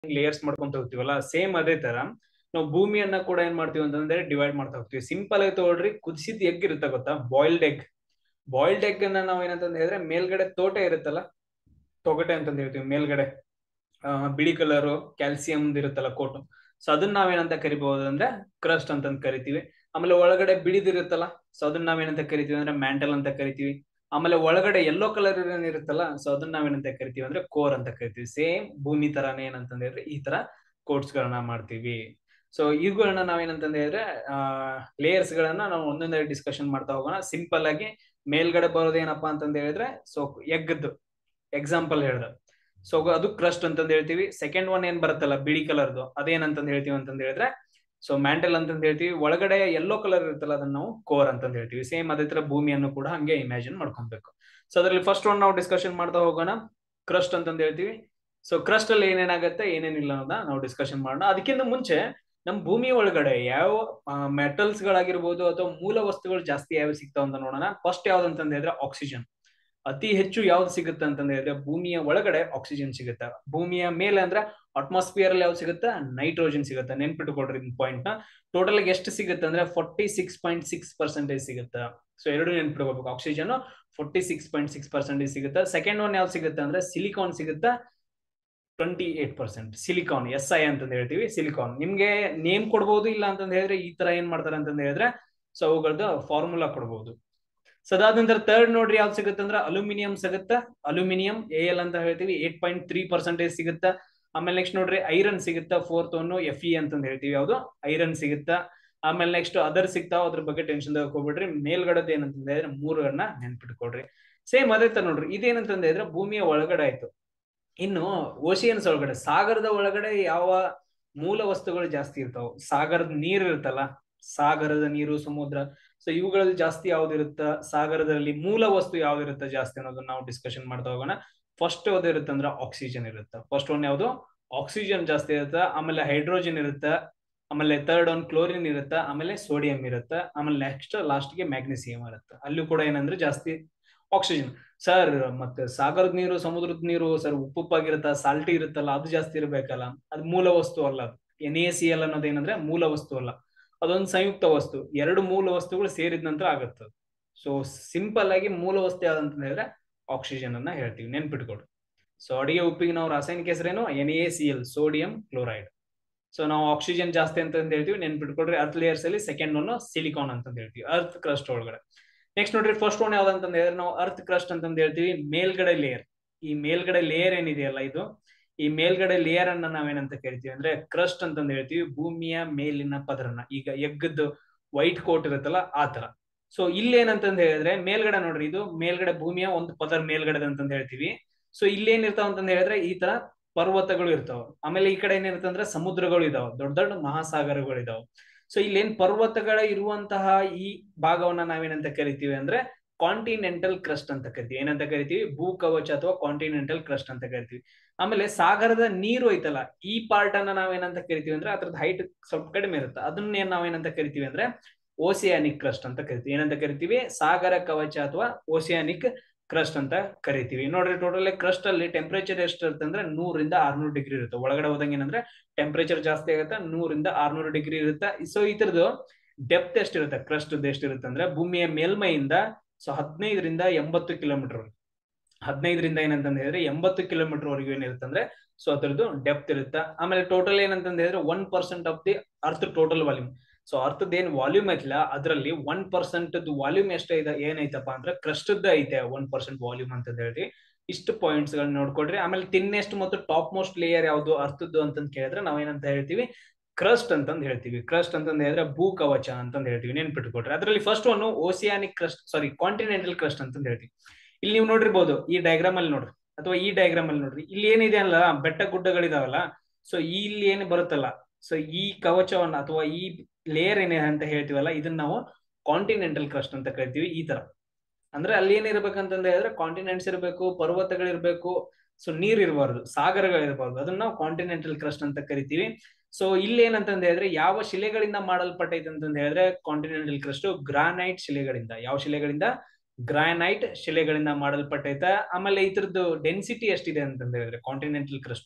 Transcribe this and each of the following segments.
layers ಮಾಡ್ಕೊಂತ ಹೋಗ್ತೀವಲ್ಲ same ಅದೇ ತರ ನಾವು ಭೂಮಿಯನ್ನ ಕೂಡ ಏನ್ ಮಾಡ್ತೀವಿ ಅಂತಂದ್ರೆ ಡಿವೈಡ್ ಮಾಡ್ತಾ ಹೋಗ್ತೀವಿ ಸಿಂಪಲ್ ಆಗಿ ತಗೊಳ್ರಿ ಕುದಿಸಿದ ಎಗ್ ಇರುತ್ತೆ ಗೊತ್ತಾ ಬಾಯ್ಲ್ಡ್ ಎಗ್ ಬಾಯ್ಲ್ಡ್ ಎಗ್ ಅನ್ನ ನಾವು ಏನಂತಂದ್ ಹೇಳಿದ್ರೆ ಮೇಲ್ಗಡೆ ತೋಟೆ ಇರುತ್ತಲ್ಲ ತೊಗಟೆ ಅಂತಂದ್ ಹೇಳ್ತೀವಿ ಮೇಲ್ಗಡೆ ಆ, ಬಿಳಿ ಕಲರ್ ಕ್ಯಾಲ್ಸಿಯಂ ಇರುತ್ತಲ್ಲ ಕೋಟು ಸೊ ಅದನ್ನ ನಾವೇನಂತ ಕರಿಬಹುದು ಅಂದ್ರೆ ಕ್ರಸ್ಟ್ ಅಂತಂದ್ ಕರಿತೀವಿ ಆಮೇಲೆ ಒಳಗಡೆ ಬಿಳಿದಿರುತ್ತಲ್ಲ ಸೊ ಅದನ್ನ ನಾವೇನಂತ ಕರಿತೀವಿ ಅಂದ್ರೆ ಮ್ಯಾಂಟಲ್ ಅಂತ ಕರಿತೀವಿ ಆಮೇಲೆ ಒಳಗಡೆ ಯೆಲ್ಲೋ ಕಲರ್ ಏನಿರುತ್ತಲ್ಲ ಸೊ ಅದನ್ನ ನಾವೇನಂತ ಕರಿತೀವಿ ಅಂದ್ರೆ ಕೋರ್ ಅಂತ ಕರಿತೀವಿ ಸೇಮ್ ಭೂಮಿ ತರಾನೇ ಏನಂತಂದ್ ಹೇಳಿದ್ರೆ ಈ ತರ ಕೋಟ್ಸ್ ಗಳನ್ನ ಮಾಡ್ತೀವಿ ಸೊ ಇವುಗಳನ್ನ ನಾವೇನಂತಂದ್ ಹೇಳಿದ್ರೆ ಆ ಲೇಯರ್ಸ್ ಗಳನ್ನ ನಾವು ಒಂದೊಂದೇ ಡಿಸ್ಕಷನ್ ಮಾಡ್ತಾ ಹೋಗೋಣ ಸಿಂಪಲ್ ಆಗಿ ಮೇಲ್ಗಡೆ ಬರೋದು ಏನಪ್ಪಾ ಅಂತಂದ್ ಹೇಳಿದ್ರೆ ಸೊ ಎಗ್ಗದ್ದು ಎಕ್ಸಾಂಪಲ್ ಹೇಳ್ದ ಸೊ ಅದು ಕ್ರಸ್ಟ್ ಅಂತಂದ್ ಹೇಳ್ತೀವಿ ಸೆಕೆಂಡ್ ಒನ್ ಏನ್ ಬರುತ್ತಲ್ಲ ಬಿಳಿ ಕಲರ್ದು ಅದೇನಂತಂದ್ ಹೇಳ್ತೀವಿ ಅಂತಂದ್ ಹೇಳಿದ್ರೆ ಸೊ ಮ್ಯಾಂಟಲ್ ಅಂತಂದ್ ಹೇಳ್ತೀವಿ ಒಳಗಡೆ ಯೆಲ್ಲೋ ಕಲರ್ ಇರುತ್ತಲ್ಲ ಅದನ್ನ ನಾವು ಕೋರ್ ಅಂತಂದ್ ಹೇಳ್ತೀವಿ ಸೇಮ್ ಅದೇ ತರ ಭೂಮಿಯನ್ನು ಕೂಡ ಹಂಗೆ ಇಮ್ಯಾಜಿನ್ ಮಾಡ್ಕೊಬೇಕು ಸೊ ಅದ್ರಲ್ಲಿ ಫಸ್ಟ್ ಒನ್ ನಾವು ಡಿಸ್ಕಷನ್ ಮಾಡ್ತಾ ಹೋಗೋಣ ಕ್ರಸ್ಟ್ ಅಂತಂದ್ ಹೇಳ್ತೀವಿ ಸೊ ಕ್ರಸ್ಟ್ ಅಲ್ಲಿ ಏನೇನಾಗತ್ತೆ ಏನೇನಿಲ್ಲ ಅನ್ನೋದನ್ನ ನಾವು ಡಿಸ್ಕಷನ್ ಮಾಡೋಣ ಅದಕ್ಕಿಂತ ಮುಂಚೆ ನಮ್ ಭೂಮಿ ಒಳಗಡೆ ಯಾವ ಮೆಟಲ್ಸ್ ಗಳಾಗಿರ್ಬೋದು ಅಥವಾ ಮೂಲ ವಸ್ತುಗಳು ಜಾಸ್ತಿ ಯಾವ ಸಿಗ್ತಾವ ಅಂತ ನೋಡೋಣ ಫಸ್ಟ್ ಯಾವ್ದಂತಂದ್ ಹೇಳಿದ್ರೆ ಆಕ್ಸಿಜನ್ ಅತಿ ಹೆಚ್ಚು ಯಾವ್ದು ಸಿಗುತ್ತೆ ಅಂತಂದ್ ಹೇಳಿದ್ರೆ ಭೂಮಿಯ ಒಳಗಡೆ ಆಕ್ಸಿಜನ್ ಸಿಗುತ್ತೆ ಭೂಮಿಯ ಮೇಲೆ ಅಂದ್ರೆ ಅಟ್ಮಾಸ್ಫಿಯರ್ ಅಲ್ಲಿ ಯಾವ್ದು ಸಿಗುತ್ತೆ ನೈಟ್ರೋಜನ್ ಸಿಗುತ್ತೆ ನೆನ್ಪಿಟ್ಕೊಳ್ರಿ ಪಾಯಿಂಟ್ ನ ಟೋಟಲ್ ಎಷ್ಟು ಸಿಗುತ್ತೆ ಅಂದ್ರೆ forty six point six percentage ಸಿಗುತ್ತೆ ಸೊ ಎರಡು ನೆನ್ಪಿಟ್ಕೋಬೇಕು oxygen forty six point six percentage ಸಿಗುತ್ತೆ ಸೆಕೆಂಡ್ ಒನ್ ಯಾವ್ದು ಸಿಗುತ್ತೆ ಅಂದ್ರೆ ಸಿಲಿಕಾನ್ ಸಿಗುತ್ತೆ twenty eight percent silicon S I ಅಂತಂದ್ ಹೇಳ್ತೀವಿ ಸಿಲಿಕಾನ್ ನಿಮ್ಗೆ ನೇಮ್ ಕೊಡ್ಬೋದು ಇಲ್ಲ ಅಂತಂದ್ ಹೇಳಿದ್ರೆ ಈ ತರ ಏನ್ ಮಾಡ್ತಾರೆ ಅಂತಂದ್ ಹೇಳಿದ್ರೆ ಸೊ ಅವುಗಳದ್ದು ಫಾರ್ಮುಲಾ ಕೊಡ್ಬೋದು ಸೊ ಅದಾದ ನಂತರ ಥರ್ಡ್ ನೋಡ್ರಿ ಯಾವ್ದು ಸಿಗುತ್ತೆ ಅಂದ್ರೆ ಅಲ್ಯೂಮಿನಿಯಂ ಸಿಗುತ್ತೆ ಅಲ್ಯೂಮಿನಿಯಂ ಎ ಎಲ್ ಅಂತ ಹೇಳ್ತೀವಿ ಏಟ್ ಪಾಯಿಂಟ್ ತ್ರೀ ಪರ್ಸೆಂಟೇಜ್ ಸಿಗುತ್ತೆ ಆಮೇಲೆ ನೆಕ್ಸ್ಟ್ ನೋಡ್ರಿ ಐರನ್ ಸಿಗುತ್ತಾ ಫೋರ್ತ್ ಒನ್ ಎಫ್ ಇ ಅಂತಂದ್ ಹೇಳ್ತೀವಿ ಯಾವ್ದು ಐರನ್ ಸಿಗುತ್ತಾ ಆಮೇಲೆ ನೆಕ್ಸ್ಟ್ ಅದರ್ ಸಿಗ್ತಾವ ಅದ್ರ ಬಗ್ಗೆ ಟೆನ್ಷನ್ ಹೋಗ್ಬಿಡ್ರಿ ಮೇಲ್ಗಡೆದ್ ಏನಂತಂದ ಹೇಳಿದ್ರೆ ಮೂರನ್ನ ನೆನ್ಪಿಟ್ಕೊಳ್ರಿ ಸೇಮ್ ಅದೇ ತರ ನೋಡ್ರಿ ಇದೇನಂತಂದ ಹೇಳಿದ್ರೆ ಭೂಮಿಯ ಒಳಗಡೆ ಆಯ್ತು ಇನ್ನು ಓಷಿಯನ್ಸ್ ಒಳಗಡೆ ಸಾಗರದ ಒಳಗಡೆ ಯಾವ ಮೂಲ ವಸ್ತುಗಳು ಜಾಸ್ತಿ ಇರ್ತಾವ ಸಾಗರದ ನೀರ್ ಇರುತ್ತಲ್ಲ ಸಾಗರದ ನೀರು ಸಮುದ್ರ ಸೊ ಇವುಗಳಲ್ಲಿ ಜಾಸ್ತಿ ಯಾವ್ದಿರುತ್ತ ಸಾಗರದಲ್ಲಿ ಮೂಲ ವಸ್ತು ಯಾವ್ದಿರುತ್ತೆ ಜಾಸ್ತಿ ಅನ್ನೋದನ್ನ ನಾವು ಡಿಸ್ಕಷನ್ ಮಾಡ್ತಾ ಹೋಗೋಣ ಫಸ್ಟ್ ಯಾವ್ದು ಇರುತ್ತೆ ಅಂದ್ರೆ ಆಕ್ಸಿಜನ್ ಇರುತ್ತೆ ಫಸ್ಟ್ ಒನ್ ಯಾವ್ದು ಆಕ್ಸಿಜನ್ ಜಾಸ್ತಿ ಇರುತ್ತೆ ಆಮೇಲೆ ಹೈಡ್ರೋಜನ್ ಇರುತ್ತೆ ಆಮೇಲೆ ಥರ್ಡ್ ಒನ್ ಕ್ಲೋರಿನ್ ಇರುತ್ತೆ ಆಮೇಲೆ ಸೋಡಿಯಂ ಇರುತ್ತೆ ಆಮೇಲೆ ನೆಕ್ಸ್ಟ್ ಲಾಸ್ಟ್ ಗೆ ಮ್ಯಾಗ್ನೀಸಿಯಂ ಇರುತ್ತೆ ಅಲ್ಲೂ ಕೂಡ ಏನಂದ್ರೆ ಜಾಸ್ತಿ ಆಕ್ಸಿಜನ್ ಸರ್ ಮತ್ತೆ ಸಾಗರದ ನೀರು ಸಮುದ್ರದ ನೀರು ಸರ್ ಉಪ್ಪುಪ್ಪಾಗಿರುತ್ತ ಸಾಲ್ಟಿ ಇರುತ್ತಲ್ಲ ಅದು ಜಾಸ್ತಿ ಇರ್ಬೇಕಲ್ಲ ಅದು ಮೂಲ ವಸ್ತು ಅಲ್ಲ ಅದು ಎನ್ ಎ ಸಿ ಎಲ್ ಅನ್ನೋದು ಏನಂದ್ರೆ ಮೂಲ ವಸ್ತು ಅಲ್ಲ ಅದೊಂದು ಸಂಯುಕ್ತ ವಸ್ತು ಎರಡು ಮೂಲ ವಸ್ತುಗಳು ಸೇರಿದ ನಂತರ ಆಗುತ್ತೆ ಸೊ ಸಿಂಪಲ್ ಆಗಿ ಮೂಲ ವಸ್ತು ಯಾವ್ದಂತ ಹೇಳಿದ್ರೆ ಆಕ್ಸಿಜನ್ ಅನ್ನ ಹೇಳ್ತೀವಿ ನೆನ್ಪಿಟ್ಕೊಡ್ರಿ ಸೊ ಅಡಿಗೆ ಉಪ್ಪಿಗೆ ನಾವು ರಾಸಾಯನಿಕ ಹೆಸರೇನು N A C L sodium chloride so ನಾವು ಆಕ್ಸಿಜನ್ ಜಾಸ್ತಿ ಅಂತ ಹೇಳ್ತೀವಿ ನೆನ್ಪಿಟ್ಕೊಡ್ರಿ ಅರ್ತ್ ಲೇಯರ್ಸ್ ಅಲ್ಲಿ ಸೆಕೆಂಡ್ ಒನ್ ಸಿಲಿಕಾನ್ ಅಂತ ಹೇಳ್ತೀವಿ ಅರ್ತ್ ಕ್ರಸ್ಟ್ ಒಳಗಡೆ ನೆಕ್ಸ್ಟ್ ನೋಡ್ರಿ ಫಸ್ಟ್ ಒನ್ ಯಾವ್ದಂತ ಹೇಳಿದ್ರೆ ನಾವು ಅರ್ತ್ ಕ್ರಸ್ಟ್ ಅಂತ ಹೇಳ್ತೀವಿ ಮೇಲ್ಗಡೆ ಲೇಯರ್ ಈ ಮೇಲ್ಗಡೆ ಲೇಯರ್ ಏನಿದೆಯಲ್ಲ ಇದು ಈ ಮೇಲ್ಗಡೆ ಲೇಯರ್ ಅನ್ನ ನಾವೇನಂತ ಕರಿತೀವಿ ಅಂದ್ರೆ ಕ್ರಸ್ಟ್ ಅಂತಂದ್ ಹೇಳ್ತೀವಿ ಭೂಮಿಯ ಮೇಲಿನ ಪದರನ ಈಗ ಎಗ್ಗದ್ದು ವೈಟ್ ಕೋಟ್ ಇರುತ್ತಲ್ಲ ಆ ತರ ಸೊ ಇಲ್ಲಿ ಏನಂತಂದ್ ಹೇಳಿದ್ರೆ ಮೇಲ್ಗಡೆ ನೋಡ್ರಿ ಇದು ಮೇಲ್ಗಡೆ ಭೂಮಿಯ ಒಂದು ಪದರ ಮೇಲ್ಗಡೆ ಅಂತಂದ್ ಹೇಳ್ತೀವಿ ಸೊ ಇಲ್ಲಿ ಏನಿರ್ತಾವ ಅಂತಂದ್ ಹೇಳಿದ್ರೆ ಈ ತರ ಪರ್ವತಗಳು ಇರ್ತಾವ ಆಮೇಲೆ ಈ ಕಡೆ ಏನಿರುತ್ತೆ ಅಂದ್ರೆ ಸಮುದ್ರಗಳು ಇದಾವ ದೊಡ್ಡ ದೊಡ್ಡ ಮಹಾಸಾಗರಗಳು ಇದಾವ ಸೊ ಇಲ್ಲೇನ್ ಪರ್ವತಗಳ ಇರುವಂತಹ ಈ ಭಾಗವನ್ನ ನಾವೇನಂತ ಕರಿತೀವಿ ಅಂದ್ರೆ ಕಾಂಟಿನೆಂಟಲ್ ಕ್ರಸ್ಟ್ ಅಂತ ಕರಿತೀವಿ ಏನಂತ ಕರಿತೀವಿ ಭೂ ಕವಚ ಅಥವಾ ಕಾಂಟಿನೆಂಟಲ್ ಕ್ರಸ್ಟ್ ಅಂತ ಕರಿತೀವಿ ಆಮೇಲೆ ಸಾಗರದ ನೀರು ಐತಲ್ಲ ಈ ಪಾರ್ಟ್ ಅನ್ನ ನಾವೇನಂತ ಕರಿತೀವಿ ಅಂದ್ರೆ ಅದ್ರದ್ದು ಹೈಟ್ ಸ್ವಲ್ಪ ಕಡಿಮೆ ಇರುತ್ತೆ ಅದನ್ನ ನಾವೇನಂತ ಕರಿತೀವಿ ಅಂದ್ರೆ ಓಸಿಯಾನಿಕ್ ಕ್ರಸ್ಟ್ ಅಂತ ಕರಿತೀವಿ ಏನಂತ ಕರಿತೀವಿ ಸಾಗರ ಕವಚ ಅಥವಾ ಓಸಿಯಾನಿಕ್ ಕ್ರಸ್ಟ್ ಅಂತ ಕರಿತೀವಿ ನೋಡ್ರಿ ಟೋಟಲ್ ಕ್ರಸ್ಟ್ ಅಲ್ಲಿ ಟೆಂಪರೇಚರ್ ಎಷ್ಟು ಇರುತ್ತೆ ಅಂದ್ರೆ ನೂರಿಂದ ಆರ್ನೂರು ಡಿಗ್ರಿ ಇರುತ್ತೆ ಒಳಗಡೆ ಹೋದಂಗೆ ಏನಂದ್ರೆ ಟೆಂಪರೇಚರ್ ಜಾಸ್ತಿ ಆಗುತ್ತೆ ನೂರಿಂದ ಆರ್ನೂರು ಡಿಗ್ರಿ ಇರುತ್ತೆ ಸೊ ಇದ್ರದ್ದು ಡೆಪ್ತ್ ಎಷ್ಟಿರುತ್ತೆ ಕ್ರಸ್ಟ್ ಎಷ್ಟಿರುತ್ತೆ ಅಂದ್ರೆ ಭೂಮಿಯ ಮೇಲ್ಮೈಯಿಂದ ಸೊ ಹದಿನೈದರಿಂದ ಎಂಬತ್ತು ಕಿಲೋಮೀಟರ್ ಹದಿನೈದರಿಂದ ಏನಂತಂದ ಹೇಳಿದ್ರೆ ಎಂಬತ್ತು ಕಿಲೋಮೀಟರ್ ವರೆಗೂ ಏನಿರುತ್ತೆ ಅಂದ್ರೆ ಸೊ ಅದ್ರದ್ದು ಡೆಪ್ತ್ ಇರುತ್ತೆ ಆಮೇಲೆ ಟೋಟಲ್ ಏನಂತಂದ ಹೇಳಿದ್ರೆ one percent of the earth total volume so ಅರ್ಥದ ಏನ್ ವಾಲ್ಯೂಮ್ ಐತಿಲ್ಲ ಅದರಲ್ಲಿ ಒನ್ ಪರ್ಸೆಂಟ್ ವಾಲ್ಯೂಮ್ ಎಷ್ಟು ಇದೆ ಏನೈತಪ್ಪ ಅಂದ್ರೆ ಕ್ರಸ್ಟದ್ ಐತೆ ಒನ್ ಪರ್ಸೆಂಟ್ ವಾಲ್ಯೂಮ್ ಅಂತ ಹೇಳಿ ಇಷ್ಟು ಪಾಯಿಂಟ್ಸ್ ಗಳನ್ನ ನೋಡ್ಕೊಡ್ರಿ ಆಮೇಲೆ ತಿನ್ನೆಸ್ಟ್ ಮತ್ತು ಟಾಪ್ ಮೋಸ್ಟ್ ಲೇಯರ್ ಯಾವ್ದು ಅರ್ಥದ್ದು ಅಂತಂದ್ ಕೇಳಿದ್ರೆ ನಾವೇನಂತ ಹೇಳ್ತೀವಿ ಕ್ರಸ್ಟ್ ಅಂತಂದ್ ಹೇಳ್ತೀವಿ ಕ್ರಸ್ಟ್ ಅಂತಂದ್ ಹೇಳಿದ್ರೆ ಭೂ ಕವಚ ಅಂತಂದ್ ಹೇಳ್ತೀವಿ ನೆನ್ಪಿಟ್ಕೊಟ್ರಿ ಅದರಲ್ಲಿ first one oceanic crust sorry continental crust ಅಂತಂದ್ ಹೇಳ್ತೀವಿ ಇಲ್ಲಿ ನೀವು ನೋಡಿರ್ಬೋದು ಈ ಡಯಾಗ್ರಾಮ್ ಅಲ್ಲಿ ನೋಡ್ರಿ ಅಥವಾ ಈ ಡಯಾಗ್ರಾಮ್ ಅಲ್ಲಿ ನೋಡ್ರಿ ಇಲ್ಲಿ ಏನಿದೆ ಅಲ್ಲ ಬೆಟ್ಟ ಗುಡ್ಡಗಳಿದಾವಲ್ಲ ಸೊ ಇಲ್ಲಿ ಏನು ಬರುತ್ತಲ್ಲ ಸೊ ಈ ಕವಚವನ್ನ ಅಥವಾ ಈ ಲೇಯರ್ ಏನೇ ಅಂತ ಹೇಳ್ತೀವಲ್ಲ ಇದನ್ನ ನಾವು ಕಾಂಟಿನೆಂಟಲ್ ಕ್ರಸ್ಟ್ ಅಂತ ಕರಿತೀವಿ ಈ ತರ ಅಂದ್ರೆ ಅಲ್ಲಿ ಏನಿರ್ಬೇಕಂತಂದ ಹೇಳಿದ್ರೆ ಕಾಂಟಿನೆಂಟ್ಸ್ ಇರಬೇಕು ಪರ್ವತಗಳಿರ್ಬೇಕು ಸೊ ನೀರ್ ಇರಬಾರ್ದು ಸಾಗರಗಳಿರಬಾರ್ದು ಅದನ್ನ ನಾವು ಕಾಂಟಿನೆಂಟಲ್ ಕ್ರಸ್ಟ್ ಅಂತ ಕರಿತೀವಿ ಸೊ ಇಲ್ಲಿ ಏನಂತಂದ ಹೇಳಿದ್ರೆ ಯಾವ ಶಿಲೆಗಳಿಂದ ಮಾಡಲ್ಪಟ್ಟೈತೆ ಅಂತಂದ ಹೇಳಿದ್ರೆ ಕಾಂಟಿನೆಂಟಲ್ ಕ್ರಸ್ಟ್ ಗ್ರಾನೈಟ್ ಶಿಲೆಗಳಿಂದ ಯಾವ ಶಿಲೆಗಳಿಂದ ಗ್ರಾನೈಟ್ ಶಿಲೆಗಳಿಂದ ಮಾಡಲ್ಪಟ್ಟೈತೆ ಆಮೇಲೆ ಇದ್ರದ್ದು ಡೆನ್ಸಿಟಿ ಎಷ್ಟಿದೆ ಅಂತಂದ ಹೇಳಿದ್ರೆ ಕಾಂಟಿನೆಂಟಲ್ ಕ್ರಸ್ಟ್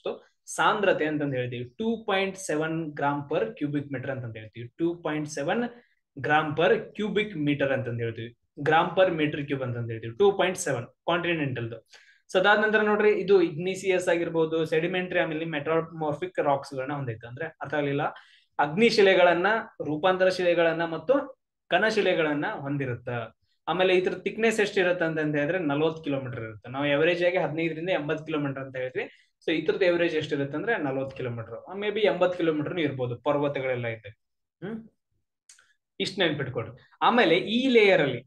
ಸಾಂದ್ರತೆ ಅಂತಂದು ಹೇಳ್ತೀವಿ two point seven gram per cubic metre ಅಂತಂದು ಹೇಳ್ತೀವಿ two point seven gram per cubic metre ಅಂತಂದು ಹೇಳ್ತೀವಿ ಗ್ರಾಮ್ ಪರ್ ಮೀಟರ್ ಕ್ಯೂಬ್ ಅಂತಂದು ಹೇಳ್ತೀವಿ ಟೂ ಪಾಯಿಂಟ್ ಸೆವೆನ್ ಕಾಂಟಿನೆಂಟಲ್ದು ಸೊ ಅದಾದ ನಂತರ ನೋಡ್ರಿ ಇದು ಇಗ್ನಿಸಿಯಸ್ ಆಗಿರ್ಬೋದು ಸೆಡಿಮೆಂಟ್ರಿ ಆಮೇಲೆ ಮೆಟ್ರಾಮಾರ್ಫಿಕ್ ರಾಕ್ಸ್ ಗಳನ್ನ ಹೊಂದೈತೆ ಅಂದ್ರೆ ಅರ್ಥ ಆಗಲಿಲ್ಲ ಅಗ್ನಿ ಶಿಲೆಗಳನ್ನ ರೂಪಾಂತರ ಶಿಲೆಗಳನ್ನ ಮತ್ತು ಕನಶಿಲೆಗಳನ್ನ ಹೊಂದಿರುತ್ತ ಆಮೇಲೆ ಇದ್ರ ಥಿಕ್ನೆಸ್ ಎಷ್ಟಿರುತ್ತೆ ಅಂತ ಹೇಳಿದ್ರೆ ನಲ್ವತ್ತು ಕಿಲೋಮೀಟರ್ ಇರುತ್ತೆ ನಾವು ಎವರೇಜ್ ಆಗಿ ಹದಿನೈದರಿಂದ ಎಂಬತ್ತು ಕಿಲೋಮೀಟರ್ ಅಂತ ಹೇಳ್ತೀವಿ ಸೊ ಇದ್ರದ್ದು ಎವರೇಜ್ ಎಷ್ಟಿರುತ್ತೆ ಅಂದ್ರೆ ನಲ್ವತ್ತು ಕಿಲೋಮೀಟರ್ ಮೇ ಬಿ ಎಂಬತ್ತು ಕಿಲೋಮೀಟರ್ ಇರ್ಬೋದು ಪರ್ವತಗಳೆಲ್ಲ ಇದೆ ಹ್ಮ್ ಇಷ್ಟ ನೆನ್ಪಿಟ್ಕೊಡ್ರಿ ಆಮೇಲೆ ಈ ಲೇಯರ್ ಅಲ್ಲಿ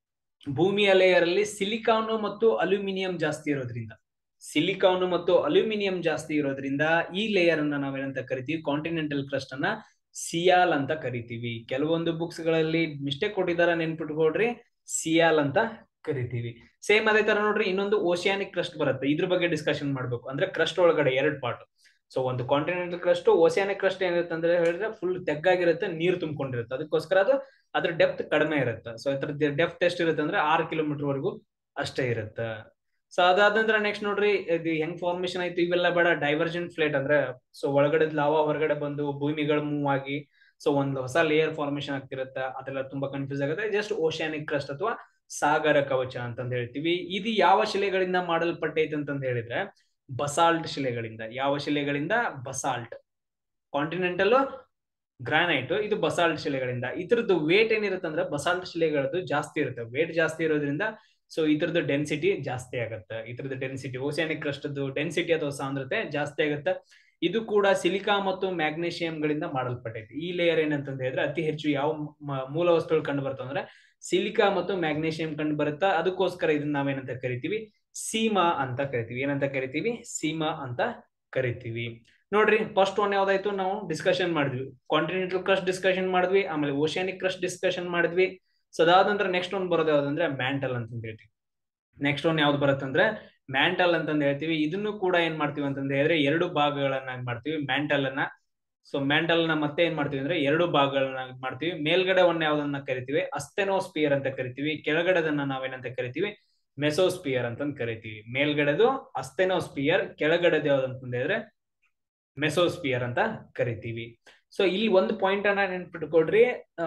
ಭೂಮಿಯ ಲೇಯರ್ ಅಲ್ಲಿ ಸಿಲಿಕಾನು ಮತ್ತು ಅಲ್ಯೂಮಿನಿಯಂ ಜಾಸ್ತಿ ಇರೋದ್ರಿಂದ ಸಿಲಿಕಾನು ಮತ್ತು ಅಲ್ಯೂಮಿನಿಯಂ ಜಾಸ್ತಿ ಇರೋದ್ರಿಂದ ಈ ಲೇಯರ್ ಅನ್ನ ನಾವೇನಂತ ಕರಿತೀವಿ ಕಾಂಟಿನೆಂಟಲ್ ಕ್ರಸ್ಟ್ ಅನ್ನ ಸಿಯಾಲ್ ಅಂತ ಕರಿತೀವಿ ಕೆಲವೊಂದು ಬುಕ್ಸ್ ಗಳಲ್ಲಿ ಮಿಸ್ಟೇಕ್ ಕೊಟ್ಟಿದಾರ ನೆನ್ಪಿಟ್ಕೊಡ್ರಿ ಸಿಯಾಲ್ ಅಂತ ಕರಿತೀವಿ ಸೇಮ್ ಅದೇ ತರ ನೋಡ್ರಿ ಇನ್ನೊಂದು ಓಶಿಯಾನಿಕ್ ಕ್ರಸ್ಟ್ ಬರುತ್ತೆ ಇದ್ರ ಬಗ್ಗೆ ಡಿಸ್ಕಷನ್ ಮಾಡ್ಬೇಕು ಅಂದ್ರೆ ಕ್ರಸ್ಟ್ ಒಳಗಡೆ ಎರಡ್ ಪಾರ್ಟ್ ಸೊ ಒಂದು ಕಾಂಟಿನೆಂಟಲ್ ಕ್ರಸ್ಟ್ ಓಶಿಯಾನಿಕ್ ಕ್ರಸ್ಟ್ ಏನಿರುತ್ತೆ ಅಂದ್ರೆ ಹೇಳಿದ್ರೆ ಫುಲ್ ತೆಗ್ಗಾಗಿರುತ್ತೆ ನೀರು ತುಂಬಿಕೊಂಡಿರುತ್ತೆ ಅದಕ್ಕೋಸ್ಕರ ಅದು ಅದ್ರ ಡೆಪ್ತ್ ಕಡಿಮೆ ಇರುತ್ತೆ ಸೊ ಇದ್ರ ಡೆಪ್ತ್ ಎಷ್ಟಿರುತ್ತೆ ಅಂದ್ರೆ ಆರು ಕಿಲೋಮೀಟರ್ ವರೆಗೂ ಅಷ್ಟೇ ಇರುತ್ತೆ ಸೊ ಅದಾದ ನಂತರ ನೆಕ್ಸ್ಟ್ ನೋಡ್ರಿ ಇದು ಹೆಂಗ್ ಫಾರ್ಮೇಶನ್ ಆಯ್ತು ಇವೆಲ್ಲ ಬೇಡ ಡೈವರ್ಜೆಂಟ್ ಫ್ಲೇಟ್ ಅಂದ್ರೆ ಸೊ ಒಳಗಡೆ ಲಾವಾ ಹೊರಗಡೆ ಬಂದು ಭೂಮಿಗಳು ಮೂವ್ ಆಗಿ ಸೊ ಒಂದು ಹೊಸ ಲೇಯರ್ ಫಾರ್ಮೇಶನ್ ಆಗ್ತಿರುತ್ತೆ ಅದೆಲ್ಲ ತುಂಬಾ ಕನ್ಫ್ಯೂಸ್ ಆಗುತ್ತೆ ಜಸ್ಟ್ ಓಶಿಯಾನಿಕ್ ಕ್ರಸ್ಟ್ ಅಥವಾ ಸಾಗರ ಕವಚ ಅಂತಂದ್ ಹೇಳ್ತೀವಿ ಇದು ಯಾವ ಶಿಲೆಗಳಿಂದ ಮಾಡಲ್ಪಟ್ಟೈತೆ ಅಂತಂದ್ ಹೇಳಿದ್ರೆ ಬಸಾಲ್ಟ್ ಶಿಲೆಗಳಿಂದ ಯಾವ ಶಿಲೆಗಳಿಂದ ಬಸಾಲ್ಟ್ ಕಾಂಟಿನೆಂಟಲ್ ಗ್ರಾನೈಟ್ ಇದು ಬಸಾಲ್ಟ್ ಶಿಲೆಗಳಿಂದ ಇದ್ರದ್ದು ವೇಟ್ ಏನಿರುತ್ತೆ ಅಂದ್ರೆ ಬಸಾಲ್ಟ್ ಶಿಲೆಗಳದ್ದು ಜಾಸ್ತಿ ಇರುತ್ತೆ ವೇಟ್ ಜಾಸ್ತಿ ಇರೋದ್ರಿಂದ ಸೊ ಇದ್ರದ್ದು ಡೆನ್ಸಿಟಿ ಜಾಸ್ತಿ ಆಗುತ್ತೆ ಇದ್ರದ್ದು ಡೆನ್ಸಿಟಿ ಓಸಿಯಾನಿಕ್ ಕ್ರಸ್ಟ್ದು ಡೆನ್ಸಿಟಿ ಅಥವಾ ಸಾಂದ್ರತೆ ಜಾಸ್ತಿ ಆಗುತ್ತೆ ಇದು ಕೂಡ ಸಿಲಿಕಾ ಮತ್ತು ಮ್ಯಾಗ್ನೇಷಿಯಂ ಗಳಿಂದ ಮಾಡಲ್ಪಟ್ಟೈತಿ ಈ ಲೇಯರ್ ಏನಂತಂದ ಹೇಳಿದ್ರೆ ಅತಿ ಹೆಚ್ಚು ಯಾವ ಮೂಲ ವಸ್ತುಗಳು ಕಂಡು ಬರ್ತವೆ ಅಂದ್ರೆ ಸಿಲಿಕಾ ಮತ್ತು ಮ್ಯಾಗ್ನೇಷಿಯಂ ಕಂಡು ಬರುತ್ತಾ ಅದಕ್ಕೋಸ್ಕರ ಇದನ್ನ ನಾವೇನಂತ ಕರಿತೀವಿ ಸೀಮಾ ಅಂತ ಕರಿತೀವಿ ಏನಂತ ಕರಿತೀವಿ ಸೀಮಾ ಅಂತ ಕರಿತೀವಿ ನೋಡ್ರಿ ಫಸ್ಟ್ ಒನ್ ಯಾವ್ದಾಯ್ತು ನಾವು ಡಿಸ್ಕಷನ್ ಮಾಡಿದ್ವಿ ಕಾಂಟಿನೆಂಟಲ್ ಕ್ರಸ್ಟ್ ಡಿಸ್ಕಷನ್ ಮಾಡಿದ್ವಿ ಆಮೇಲೆ ಓಶಿಯಾನಿಕ್ ಕ್ರಸ್ಟ್ ಡಿಸ್ಕಷನ್ ಮಾಡಿದ್ವಿ ಸೊ ಅದಾದ ನಂತರ ನೆಕ್ಸ್ಟ್ ಒನ್ ಬರೋದು ಯಾವ್ದಂದ್ರೆ ಮ್ಯಾಂಟಲ್ ಅಂತ ಹೇಳ್ತೀವಿ ನೆಕ್ಸ್ಟ್ ಒನ್ ಯಾವ್ದು ಬರುತ್ತಂದ್ರೆ ಮ್ಯಾಂಟಲ್ ಅಂತಂದ್ ಹೇಳ್ತೀವಿ ಇದನ್ನು ಕೂಡ ಏನ್ ಮಾಡ್ತೀವಿ ಅಂತಂದ ಹೇಳಿದ್ರೆ ಎರಡು ಭಾಗಗಳನ್ನಾಗಿ ಮಾಡ್ತೀವಿ ಮ್ಯಾಂಟಲ್ ಅನ್ನ ಸೊ ಮ್ಯಾಂಟಲ್ ನ ಮತ್ತೆ ಏನ್ ಮಾಡ್ತೀವಿ ಅಂದ್ರೆ ಎರಡು ಭಾಗಗಳನ್ನ ಮಾಡ್ತೀವಿ ಮೇಲ್ಗಡೆ ಒನ್ ಯಾವ್ದನ್ನ ಕರಿತೀವಿ ಅಸ್ಟೆನೋಸ್ಪಿಯರ್ ಅಂತ ಕರಿತೀವಿ ಕೆಳಗಡೆದನ್ನ ನಾವೇನಂತ ಕರಿತೀವಿ ಮೆಸೋಸ್ಪಿಯರ್ ಅಂತ ಕರಿತೀವಿ ಮೇಲ್ಗಡೆದು ಅಸ್ಟೆನೋಸ್ಪಿಯರ್ ಕೆಳಗಡೆದು ಯಾವ್ದಂತಂದ ಹೇಳಿದ್ರೆ ಮೆಸೋಸ್ಪಿಯರ್ ಅಂತ ಕರಿತೀವಿ ಸೊ ಇಲ್ಲಿ ಒಂದು ಪಾಯಿಂಟ್ ಅನ್ನ ನೆನ್ಪಿಟ್ಕೊಡ್ರಿ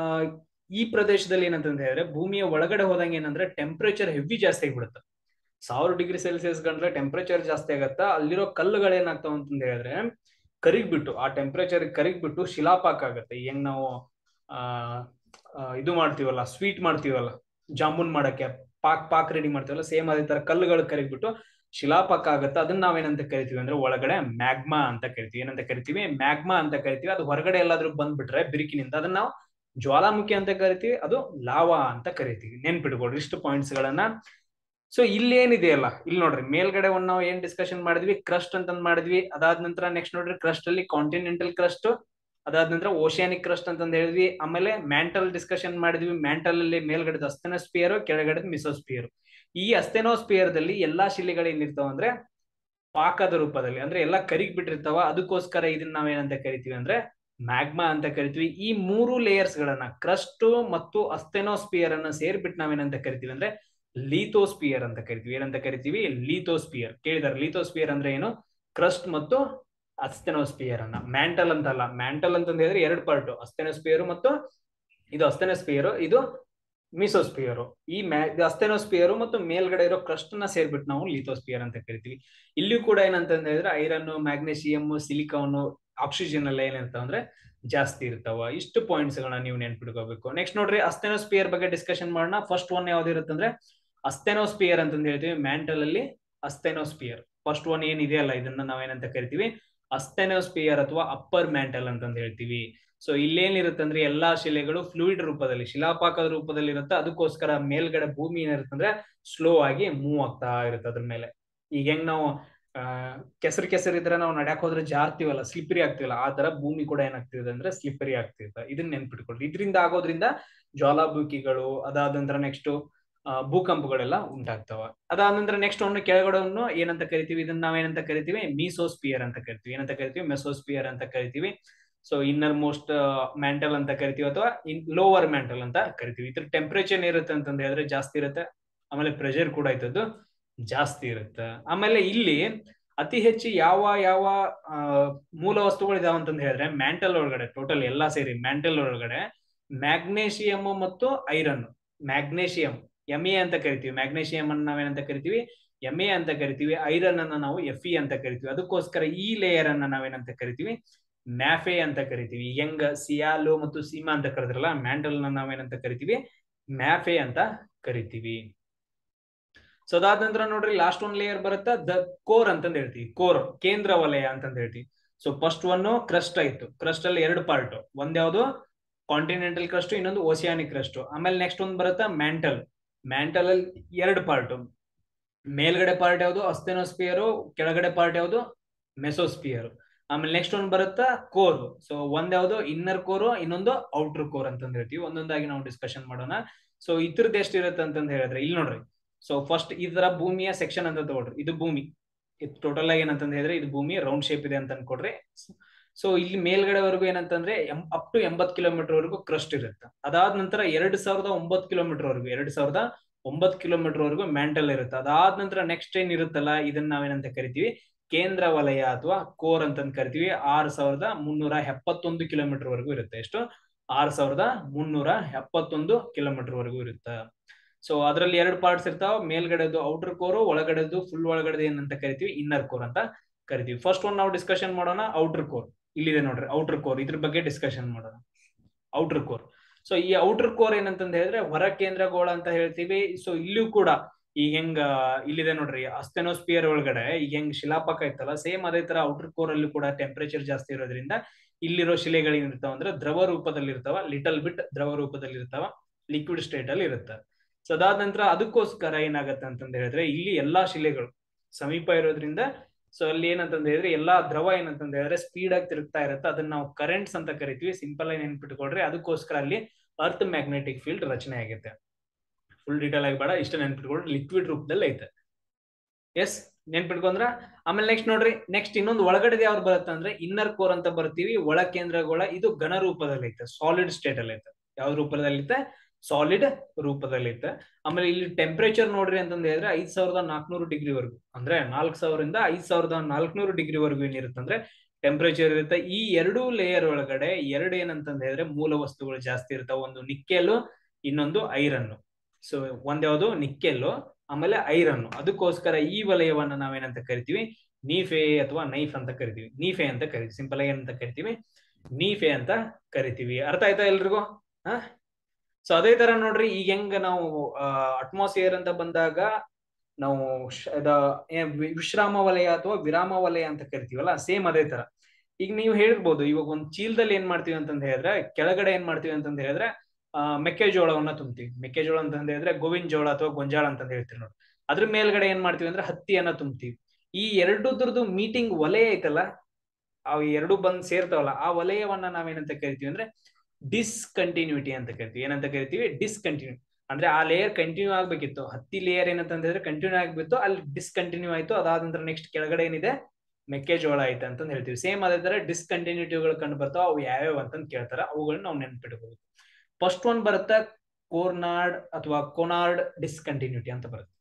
ಈ ಪ್ರದೇಶದಲ್ಲಿ ಏನಂತಂದ ಹೇಳಿದ್ರೆ ಭೂಮಿಯ ಒಳಗಡೆ ಹೋದಂಗೆ ಏನಂದ್ರೆ ಟೆಂಪರೇಚರ್ ಹೆವಿ ಜಾಸ್ತಿ ಆಗಿಬಿಡುತ್ತೆ ಸಾವಿರ ಡಿಗ್ರಿ ಸೆಲ್ಸಿಯಸ್ ಗಂಟ್ಲೆ ಟೆಂಪರೇಚರ್ ಜಾಸ್ತಿ ಆಗತ್ತ ಅಲ್ಲಿರೋ ಕಲ್ಲುಗಳು ಏನಾಗ್ತಾವ ಅಂತಂದ ಹೇಳಿದ್ರೆ ಕರಿಗ್ಬಿಟ್ಟು ಆ ಟೆಂಪರೇಚರ್ ಕರಿಗ್ಬಿಟ್ಟು ಶಿಲಾಪಾಕ ಆಗತ್ತೆ ಹೆಂಗ್ ನಾವು ಆ ಇದು ಮಾಡ್ತೀವಲ್ಲ ಸ್ವೀಟ್ ಮಾಡ್ತೀವಲ್ಲ ಜಾಮೂನ್ ಮಾಡಕ್ಕೆ ಪಾಕ್ ಪಾಕ್ ರೆಡಿ ಮಾಡ್ತೀವಲ್ಲ ಸೇಮ್ ಅದೇ ತರ ಕಲ್ಲುಗಳು ಕರಿಗ್ಬಿಟ್ಟು ಶಿಲಾಪಾಕ ಆಗತ್ತೆ ಅದನ್ನ ನಾವೇನಂತ ಕರಿತೀವಿ ಅಂದ್ರೆ ಒಳಗಡೆ ಮ್ಯಾಗ್ಮಾ ಅಂತ ಕರಿತೀವಿ ಏನಂತ ಕರಿತೀವಿ ಮ್ಯಾಗ್ಮಾ ಅಂತ ಕರಿತೀವಿ ಅದು ಹೊರಗಡೆ ಎಲ್ಲಾದ್ರೂ ಬಂದ್ಬಿಟ್ರೆ ಬಿರುಕಿನಿಂದ ಅದನ್ನ ನಾವು ಜ್ವಾಲಾಮುಖಿ ಅಂತ ಕರಿತೀವಿ ಅದು ಲಾವಾ ಅಂತ ಕರಿತೀವಿ ನೆನ್ಪಿಟ್ಕೊಡ್ರಿ ಇಷ್ಟು ಪಾಯಿಂಟ್ಸ್ ಗಳನ್ನ ಸೊ ಇಲ್ಲಿ ಏನಿದೆಯಲ್ಲ ಇಲ್ಲಿ ನೋಡ್ರಿ ಮೇಲ್ಗಡೆ ಒಂದ್ ನಾವು ಏನ್ ಡಿಸ್ಕಷನ್ ಮಾಡಿದ್ವಿ ಕ್ರಸ್ಟ್ ಅಂತ ಮಾಡಿದ್ವಿ ಅದಾದ ನಂತರ ನೆಕ್ಸ್ಟ್ ನೋಡ್ರಿ ಕ್ರಸ್ಟ್ ಅಲ್ಲಿ ಕಾಂಟಿನೆಂಟಲ್ ಕ್ರಸ್ಟ್ ಅದಾದ ನಂತರ ಓಶಿಯಾನಿಕ್ ಕ್ರಸ್ಟ್ ಅಂತಂದ್ ಹೇಳಿದ್ವಿ ಆಮೇಲೆ ಮ್ಯಾಂಟಲ್ ಡಿಸ್ಕಷನ್ ಮಾಡಿದ್ವಿ ಮ್ಯಾಂಟಲ್ ಅಲ್ಲಿ ಮೇಲ್ಗಡೆ ಅಸ್ತೆನೋಸ್ಪಿಯರ್ ಕೆಳಗಡೆ ಮಿಸೋಸ್ಪಿಯರ್ ಈ ಅಸ್ತೆನೋಸ್ಪಿಯರ್ ದಲ್ಲಿ ಎಲ್ಲಾ ಶಿಲೆಗಳು ಏನಿರ್ತಾವ ಅಂದ್ರೆ ಪಾಕದ ರೂಪದಲ್ಲಿ ಅಂದ್ರೆ ಎಲ್ಲಾ ಕರಿಗ್ ಬಿಟ್ಟಿರ್ತಾವ ಅದಕ್ಕೋಸ್ಕರ ಇದನ್ನ ನಾವೇನಂತ ಕರಿತೀವಿ ಅಂದ್ರೆ ಮ್ಯಾಗ್ಮಾ ಅಂತ ಕರಿತೀವಿ ಈ ಮೂರು ಲೇಯರ್ಸ್ ಗಳನ್ನ ಕ್ರಸ್ಟ್ ಮತ್ತು ಅಸ್ತೆನೋಸ್ಪಿಯರ್ ಅನ್ನ ಸೇರ್ಬಿಟ್ಟು ನಾವೇನಂತ ಕರಿತೀವಿ ಅಂದ್ರೆ ಲೀಥೋಸ್ಪಿಯರ್ ಅಂತ ಕರಿತೀವಿ ಏನಂತ ಕರಿತೀವಿ ಲೀಥೋಸ್ಪಿಯರ್ ಕೇಳಿದಾರೆ ಲೀಥೋಸ್ಪಿಯರ್ ಅಂದ್ರೆ ಏನು ಕ್ರಸ್ಟ್ ಮತ್ತು ಅಸ್ತೆನೋಸ್ಪಿಯರ್ ಅನ್ನ ಮ್ಯಾಂಟಲ್ ಅಂತಲ್ಲ ಮ್ಯಾಂಟಲ್ ಅಂತಂದ ಹೇಳಿದ್ರೆ ಎರಡು ಪಾರ್ಟ್ ಅಸ್ತೆನೋಸ್ಪಿಯರ್ ಮತ್ತು ಇದು ಅಸ್ತೆನೋಸ್ಪಿಯರ್ ಇದು ಮಿಸೋಸ್ಪಿಯರ್ ಈ ಮ್ಯಾ ಅಸ್ತೆನೋಸ್ಪಿಯರ್ ಮತ್ತು ಮೇಲ್ಗಡೆ ಇರೋ ಕ್ರಸ್ಟ್ ನ ಸೇರ್ಬಿಟ್ಟು ನಾವು ಲಿಥೋಸ್ಪಿಯರ್ ಅಂತ ಕರಿತೀವಿ ಇಲ್ಲಿಯೂ ಕೂಡ ಏನಂತ ಹೇಳಿದ್ರೆ ಐರನ್ ಮ್ಯಾಗ್ನೇಷಿಯಂ ಸಿಲಿಕಾನ್ ಆಕ್ಸಿಜನ್ ಎಲ್ಲ ಏನಿರ್ತಾವ ಅಂದ್ರೆ ಜಾಸ್ತಿ ಇರ್ತಾವ ಇಷ್ಟು ಪಾಯಿಂಟ್ಸ್ ಗಳನ್ನ ನೀವು ನೆನ್ಪಿಟ್ಕೋಬೇಕು ನೆಕ್ಸ್ಟ್ ನೋಡ್ರಿ ಅಸ್ತೆನೋಸ್ಪಿಯರ್ ಬಗ್ಗೆ ಡಿಸ್ಕಷನ್ ಮಾಡೋಣ ಫಸ್ಟ್ ಒನ್ ಯಾವ್ದು ಇರುತ್ತೆ ಅಂದ್ರೆ ಅಸ್ತೆನೋಸ್ಪಿಯರ್ ಅಂತಂದ್ ಹೇಳ್ತೀವಿ ಮ್ಯಾಂಟಲ್ ಅಲ್ಲಿ ಅಸ್ತೆನೋಸ್ಪಿಯರ್ ಫಸ್ಟ್ ಒನ್ ಏನಿದೆಯಲ್ಲ ಇದನ್ನ ನಾವೇನಂತ ಕರಿತೀವಿ ಅಸ್ತೆನೋಸ್ಪಿಯರ್ ಅಥವಾ ಅಪ್ಪರ್ ಮ್ಯಾಂಟಲ್ ಅಂತಂದ್ ಹೇಳ್ತೀವಿ ಸೊ ಇಲ್ಲೇನಿರುತ್ತೆ ಅಂದ್ರೆ ಎಲ್ಲಾ ಶಿಲೆಗಳು ಫ್ಲೂಯಿಡ್ ರೂಪದಲ್ಲಿ ಶಿಲಾಪಾಕದ ರೂಪದಲ್ಲಿ ಇರುತ್ತೆ ಅದಕ್ಕೋಸ್ಕರ ಮೇಲ್ಗಡೆ ಭೂಮಿ ಏನಿರುತ್ತೆ ಅಂದ್ರೆ ಸ್ಲೋ ಆಗಿ ಮೂವ್ ಆಗ್ತಾ ಇರುತ್ತೆ ಅದ್ರ ಮೇಲೆ ಈಗ ಹೆಂಗ್ ನಾವು ಆ ಕೆಸರು ಕೆಸರು ಇದ್ರೆ ನಾವು ನಡ್ಯಾಕ್ ಹೋದ್ರೆ ಜಾರ್ತೀವಲ್ಲ ಸ್ಲಿಪರಿ ಆಗ್ತೀವಲ್ಲ ಆ ತರ ಭೂಮಿ ಕೂಡ ಏನಾಗ್ತಿದೆ ಅಂದ್ರೆ ಸ್ಲಿಪರಿ ಆಗ್ತಿರುತ್ತೆ ಇದನ್ನ ನೆನ್ಪಿಟ್ಕೊಳ್ರಿ ಇದರಿಂದ ಆಗೋದ್ರಿಂದ ಜ್ವಾಲಾಭೂಕಿಗಳು ಅದಾದ ನಂತರ ನೆಕ್ಸ್ಟ್ ಭೂಕಂಪಗಳೆಲ್ಲ ಉಂಟಾಗ್ತಾವ ಅದಾದ ನಂತರ ನೆಕ್ಸ್ಟ್ ಒಂದು ಕೆಳಗಡೆವನ್ನು ಏನಂತ ಕರಿತೀವಿ ಇದನ್ನ ನಾವೇನಂತ ಕರಿತೀವಿ ಮೀಸೋಸ್ಪಿಯರ್ ಅಂತ ಕರಿತೀವಿ ಏನಂತ ಕರಿತೀವಿ ಮೆಸೋಸ್ಪಿಯರ್ ಅಂತ ಕರಿತೀವಿ ಸೊ ಇನ್ನರ್ ಮೋಸ್ಟ್ ಮ್ಯಾಂಟಲ್ ಅಂತ ಕರಿತೀವಿ ಅಥವಾ ಇನ್ ಲೋವರ್ ಮ್ಯಾಂಟಲ್ ಅಂತ ಕರಿತೀವಿ ಇದ್ರ ಟೆಂಪರೇಚರ್ ಇರುತ್ತೆ ಅಂತಂದ ಹೇಳಿದ್ರೆ ಜಾಸ್ತಿ ಇರುತ್ತೆ ಆಮೇಲೆ ಪ್ರೆಷರ್ ಕೂಡ ಇದ್ದದ್ದು ಜಾಸ್ತಿ ಇರುತ್ತೆ ಆಮೇಲೆ ಇಲ್ಲಿ ಅತಿ ಹೆಚ್ಚು ಯಾವ ಯಾವ ಆ, ಮೂಲ ವಸ್ತುಗಳು ಇದಾವ ಅಂತಂದು ಹೇಳಿದ್ರೆ ಮ್ಯಾಂಟಲ್ ಒಳಗಡೆ ಟೋಟಲ್ ಎಲ್ಲಾ ಸೇರಿ ಮ್ಯಾಂಟಲ್ ಒಳಗಡೆ ಮ್ಯಾಗ್ನೇಷಿಯಂ ಮತ್ತು ಐರನ್ ಮ್ಯಾಗ್ನೇಷಿಯಂ ಎಮ್ ಎ ಅಂತ ಕರಿತೀವಿ ಮ್ಯಾಗ್ನೇಷಿಯಂ ಅನ್ನ ನಾವೇನಂತ ಕರಿತೀವಿ ಎಮ್ ಎ ಅಂತ ಕರಿತೀವಿ ಐರನ್ ಅನ್ನ ನಾವು ಎಫ್ ಇ ಅಂತ ಕರಿತೀವಿ ಅದಕ್ಕೋಸ್ಕರ ಈ ಲೇಯರ್ ಅನ್ನ ನಾವೇನಂತ ಕರಿತೀವಿ ಮ್ಯಾಫೆ ಅಂತ ಕರಿತೀವಿ ಹೆಂಗ ಸಿಯಾಲು ಮತ್ತು ಸೀಮಾ ಅಂತ ಕರೆದ್ರಲ್ಲ ಮ್ಯಾಂಟಲ್ ನ ನಾವೇನಂತ ಕರಿತೀವಿ ಮ್ಯಾಫೆ ಅಂತ ಕರಿತೀವಿ ಸೊ ಅದಾದ ನಂತರ ನೋಡ್ರಿ ಲಾಸ್ಟ್ ಒನ್ ಲೇಯರ್ ಬರುತ್ತಾ ದ ಕೋರ್ ಅಂತಂದ್ ಹೇಳ್ತೀವಿ ಕೋರ್ ಕೇಂದ್ರ ವಲಯ ಅಂತಂದ್ ಹೇಳ್ತೀವಿ ಸೊ ಫಸ್ಟ್ ಒನ್ ಕ್ರಸ್ಟ್ ಆಯ್ತು ಕ್ರಸ್ಟ್ ಅಲ್ಲಿ ಎರಡು ಪಾರ್ಟ್ ಒಂದ್ ಯಾವ್ದು ಕಾಂಟಿನೆಂಟಲ್ ಕ್ರಸ್ಟ್ ಇನ್ನೊಂದು ಓಸಿಯಾನಿಕ್ ಕ್ರಸ್ಟ್ ಆಮೇಲೆ ನೆಕ್ಸ್ಟ್ ಒಂದ್ ಬರುತ್ತಾ ಮ್ಯಾಂಟಲ್ ಮ್ಯಾಂಟಲ್ ಅಲ್ಲಿ ಎರಡು ಪಾರ್ಟ್ ಮೇಲ್ಗಡೆ ಪಾರ್ಟ್ ಯಾವುದು ಅಸ್ತೆನೋಸ್ಪಿಯರು ಕೆಳಗಡೆ ಪಾರ್ಟ್ ಯಾವುದು ಮೆಸೋಸ್ಪಿಯರ್ ಆಮೇಲೆ ನೆಕ್ಸ್ಟ್ ಒಂದ್ ಬರುತ್ತಾ ಕೋರ್ ಸೊ ಒಂದ್ ಯಾವ್ದು ಇನ್ನರ್ ಕೋರ್ ಇನ್ನೊಂದು ಔಟರ್ ಕೋರ್ ಅಂತಂದ್ ಹೇಳ್ತೀವಿ ಒಂದೊಂದಾಗಿ ನಾವು ಡಿಸ್ಕಷನ್ ಮಾಡೋಣ ಸೊ ಇದ್ರದ್ದು ಎಷ್ಟು ಇರುತ್ತೆ ಅಂತಂದ್ ಹೇಳಿದ್ರೆ ಇಲ್ಲಿ ನೋಡ್ರಿ ಸೊ ಫಸ್ಟ್ ಈ ತರ ಭೂಮಿಯ ಸೆಕ್ಷನ್ ಅಂತ ತಗೊಳ್ರಿ ಇದು ಭೂಮಿ ಇದು ಟೋಟಲ್ ಆಗಿ ಏನಂತಂದ್ ಹೇಳಿದ್ರೆ ಇದು ಭೂಮಿ ರೌಂಡ್ ಶೇಪ್ ಇದೆ ಅಂತ ಅನ್ಕೊಡ್ರಿ ಸೊ ಇಲ್ಲಿ ಮೇಲ್ಗಡೆವರೆಗೂ ಏನಂತಂದ್ರೆ ಅಪ್ ಟು ಎಂಬತ್ ಕಿಲೋಮೀಟರ್ ವರೆಗೂ ಕ್ರಸ್ಟ್ ಇರುತ್ತೆ ಅದಾದ ನಂತರ ಎರಡ್ ಸಾವಿರದ ಒಂಬತ್ ಕಿಲೋಮೀಟರ್ ವರೆಗೂ ಎರಡ್ ಸಾವಿರದ ಒಂಬತ್ ಕಿಲೋಮೀಟರ್ ವರೆಗೂ ಮ್ಯಾಂಟಲ್ ಇರುತ್ತೆ ಅದಾದ ನಂತರ ನೆಕ್ಸ್ಟ್ ಏನ್ ಇರುತ್ತಲ್ಲ ಇದನ್ನ ನಾವೇನಂತ ಕರಿತೀವಿ ಕೇಂದ್ರ ವಲಯ ಅಥವಾ ಕೋರ್ ಅಂತಂದ್ ಕರಿತೀವಿ ಆರ್ ಸಾವಿರದ ಮುನ್ನೂರ ಎಪ್ಪತ್ತೊಂದು ಕಿಲೋಮೀಟರ್ ವರೆಗೂ ಇರುತ್ತೆ ಎಷ್ಟು ಆರ್ ಸಾವಿರದ ಮುನ್ನೂರ ಎಪ್ಪತ್ತೊಂದು ಕಿಲೋಮೀಟರ್ ವರೆಗೂ ಇರುತ್ತೆ ಸೊ ಅದರಲ್ಲಿ ಎರಡು ಪಾರ್ಟ್ಸ್ ಇರ್ತಾವ ಮೇಲ್ಗಡೆದು ಔಟರ್ ಕೋರ್ ಒಳಗಡೆದು ಫುಲ್ ಒಳಗಡೆ ಏನಂತ ಕರಿತೀವಿ ಇನ್ನರ್ ಕೋರ್ ಅಂತ ಕರಿತೀವಿ ಫಸ್ಟ್ ಒನ್ ನಾವು ಡಿಸ್ಕಷನ್ ಮಾಡೋಣ ಔಟರ್ ಕೋರ್ ಇಲ್ಲಿದೆ ನೋಡ್ರಿ ಔಟರ್ ಕೋರ್ ಇದ್ರ ಬಗ್ಗೆ ಡಿಸ್ಕಷನ್ ಮಾಡೋಣ ಔಟರ್ ಕೋರ್ ಸೊ ಈ ಔಟರ್ ಕೋರ್ ಏನಂತಂದ ಹೇಳಿದ್ರೆ ಹೊರ ಕೇಂದ್ರಗೋಳ ಅಂತ ಹೇಳ್ತೀವಿ ಸೊ ಇಲ್ಲೂ ಕೂಡ ಈಗ ಹೆಂಗ ಇಲ್ಲಿದೆ ನೋಡ್ರಿ ಅಸ್ತೆನೋಸ್ಪಿಯರ್ ಒಳಗಡೆ ಈಗ ಹೆಂಗ್ ಶಿಲಾಪಕ ಇತ್ತಲ್ಲ ಸೇಮ್ ಅದೇ ತರ ಔಟರ್ ಕೋರ್ ಅಲ್ಲಿ ಕೂಡ ಟೆಂಪರೇಚರ್ ಜಾಸ್ತಿ ಇರೋದ್ರಿಂದ ಇಲ್ಲಿರೋ ಶಿಲೆಗಳು ಏನಿರ್ತಾವ ಅಂದ್ರೆ ದ್ರವ ರೂಪದಲ್ಲಿ ಇರ್ತಾವ ಲಿಟಲ್ ಬಿಟ್ ದ್ರವ ರೂಪದಲ್ಲಿ ಇರ್ತಾವ ಲಿಕ್ವಿಡ್ ಸ್ಟೇಟ್ ಅಲ್ಲಿ ಇರುತ್ತೆ ಸೊ ಅದಾದ ನಂತರ ಅದಕ್ಕೋಸ್ಕರ ಏನಾಗತ್ತೆ ಅಂತಂದ ಹೇಳಿದ್ರೆ ಇಲ್ಲಿ ಎಲ್ಲಾ ಶಿಲೆಗಳು ಸಮೀಪ ಇರೋದ್ರಿಂದ ಸೊ ಅಲ್ಲಿ ಏನಂತಂದ ಹೇಳಿದ್ರೆ ಎಲ್ಲಾ ದ್ರವ ಏನಂತಂದ ಹೇಳಿದ್ರೆ ಸ್ಪೀಡ್ ಆಗಿ ತಿರುಗ್ತಾ ಇರುತ್ತೆ ಅದನ್ನ ನಾವು ಕರೆಂಟ್ಸ್ ಅಂತ ಕರಿತೀವಿ ಸಿಂಪಲ್ ಆಗಿ ನೆನ್ಪಿಟ್ಕೊಳ್ರಿ ಅದಕ್ಕೋಸ್ಕರ ಅಲ್ಲಿ ಅರ್ತ್ ಮ್ಯಾಗ್ನೆಟಿಕ್ ಫೀಲ್ಡ್ ರಚನೆ ಆಗುತ್ತೆ ಫುಲ್ ಡೀಟೇಲ್ ಆಗಿ ಬೇಡ ಇಷ್ಟ ನೆನ್ಪಿಟ್ಕೊಳ್ರಿ ಲಿಕ್ವಿಡ್ ರೂಪದಲ್ಲಿ ಐತೆ ಎಸ್ ನೆನ್ಪಿಟ್ಕೊಂಡ್ರ ಆಮೇಲೆ ನೆಕ್ಸ್ಟ್ ನೋಡ್ರಿ ನೆಕ್ಸ್ಟ್ ಇನ್ನೊಂದು ಒಳಗಡೆ ಯಾವ್ದು ಬರುತ್ತೆ ಅಂದ್ರೆ ಇನ್ನರ್ ಕೋರ್ ಅಂತ ಬರ್ತೀವಿ ಒಳ ಕೇಂದ್ರಗೋಳ ಇದು ಘನ ರೂಪದಲ್ಲಿ ಐತೆ ಸಾಲಿಡ್ ಸ್ಟೇಟ್ ಅಲ್ಲಿ ಐತೆ ಯಾವ ರೂಪದಲ್ಲಿ ಐತೆ ಸಾಲಿಡ್ ರೂಪದಲ್ಲಿ ಐತೆ ಆಮೇಲೆ ಇಲ್ಲಿ ಟೆಂಪರೇಚರ್ ನೋಡ್ರಿ ಅಂತಂದ ಹೇಳಿದ್ರೆ ಐದ್ ಸಾವಿರದ ನಾಲ್ಕನೂರು ಡಿಗ್ರಿ ವರೆಗೂ ಅಂದ್ರೆ ನಾಲ್ಕ್ ಸಾವಿರದಿಂದ ಐದ್ ಸಾವಿರದ ನಾಲ್ಕನೂರು ಡಿಗ್ರಿ ವರೆಗೂ ಏನಿರುತ್ತೆ ಅಂದ್ರೆ ಟೆಂಪರೇಚರ್ ಇರುತ್ತೆ ಈ ಎರಡು ಲೇಯರ್ ಒಳಗಡೆ ಎರಡು ಏನಂತಂದ ಹೇಳಿದ್ರೆ ಮೂಲ ವಸ್ತುಗಳು ಜಾಸ್ತಿ ಇರ್ತಾವ ಒಂದು ನಿಕ್ಕೆಲು ಇನ್ನೊಂದು ಐರನ್ ಸೊ ಒಂದ್ ಯಾವ್ದು ನಿಕ್ಕೆಲ್ಲು ಆಮೇಲೆ ಐರನ್ ಅದಕ್ಕೋಸ್ಕರ ಈ ವಲಯವನ್ನ ನಾವೇನಂತ ಕರಿತೀವಿ ನೀಫೆ ಅಥವಾ ನೈಫ್ ಅಂತ ಕರಿತೀವಿ ನೀಫೆ ಅಂತ ಕರಿತೀವಿ ಸಿಂಪಲ್ ಆಗಿ ಏನಂತ ಕರಿತೀವಿ ನೀಫೆ ಅಂತ ಕರಿತೀವಿ ಅರ್ಥ ಆಯ್ತಾ ಎಲ್ರಿಗೂ ಹ ಸೊ ಅದೇ ತರ ನೋಡ್ರಿ ಈಗ ಹೆಂಗ ನಾವು ಅಟ್ಮಾಸ್ಫಿಯರ್ ಅಂತ ಬಂದಾಗ ನಾವು ವಿಶ್ರಾಮ ವಲಯ ಅಥವಾ ವಿರಾಮ ವಲಯ ಅಂತ ಕರಿತೀವಲ್ಲ ಸೇಮ್ ಅದೇ ತರ ಈಗ ನೀವು ಹೇಳ್ಬೋದು ಇವಾಗ ಒಂದ್ ಚೀಲದಲ್ಲಿ ಏನ್ ಮಾಡ್ತೀವಿ ಅಂತಂದ ಹೇಳಿದ್ರೆ ಕೆಳಗಡೆ ಏನ್ ಮಾಡ್ತೀವಿ ಅಂತಂದ ಹೇಳಿದ್ರೆ ಆ ಮೆಕ್ಕೆಜೋಳವನ್ನ ತುಂಬ್ತೀವಿ ಮೆಕ್ಕೆಜೋಳ ಅಂತಂದ ಹೇಳಿದ್ರೆ ಗೋವಿನ ಜೋಳ ಅಥವಾ ಗೊಂಜಾಳ ಅಂತ ಹೇಳ್ತೀವಿ ನೋಡಿ ಅದ್ರ ಮೇಲ್ಗಡೆ ಏನ್ ಮಾಡ್ತೀವಿ ಅಂದ್ರೆ ಹತ್ತಿಯನ್ನ ತುಂಬ್ತೀವಿ ಈ ಎರಡುದ್ರದ್ದು ಮೀಟಿಂಗ್ ವಲಯ ಐತಲ್ಲ ಅವು ಎರಡು ಬಂದ್ ಸೇರ್ತಾವಲ್ಲ ಆ ವಲಯವನ್ನ ನಾವೇನಂತ ಕರಿತೀವಿ ಅಂದ್ರೆ ಡಿಸ್ಕಂಟಿನ್ಯೂಟಿ ಅಂತ ಕರಿತೀವಿ ಏನಂತ ಕರಿತೀವಿ ಡಿಸ್ಕಂಟಿನ್ಯೂ ಅಂದ್ರೆ ಆ ಲೇಯರ್ ಕಂಟಿನ್ಯೂ ಆಗ್ಬೇಕಿತ್ತು ಹತ್ತಿ ಲೇಯರ್ ಏನಂತಂದ್ರೆ ಕಂಟಿನ್ಯೂ ಆಗ್ಬಿತ್ತು ಅಲ್ಲಿ ಡಿಸ್ಕಂಟಿನ್ಯೂ ಆಯ್ತು ಅದಾದ ನಂತರ ನೆಕ್ಸ್ಟ್ ಕೆಳಗಡೆ ಏನಿದೆ ಮೆಕ್ಕೆಜೋಳ ಐತೆ ಅಂತ ಹೇಳ್ತೀವಿ ಸೇಮ್ ಅದೇ ತರ ಡಿಸ್ಕಂಟಿನ್ಯೂಟಿಗಳು ಕಂಡು ಬರ್ತಾವ ಅವು ಯಾವ್ಯಾವ ಅಂತಂದ್ ಕೇಳ್ತಾರ ಅವುಗಳನ್ನ ನಾವು ನೆನ್ಪಿಡ್ಬೋದು ಫಸ್ಟ್ ಒನ್ ಬರುತ್ತೆ ಕೋರ್ನಾರ್ಡ್ ಅಥವಾ ಕೋನಾರ್ಡ್ ಡಿಸ್ಕಂಟಿನ್ಯೂಟಿ ಅಂತ ಬರುತ್ತೆ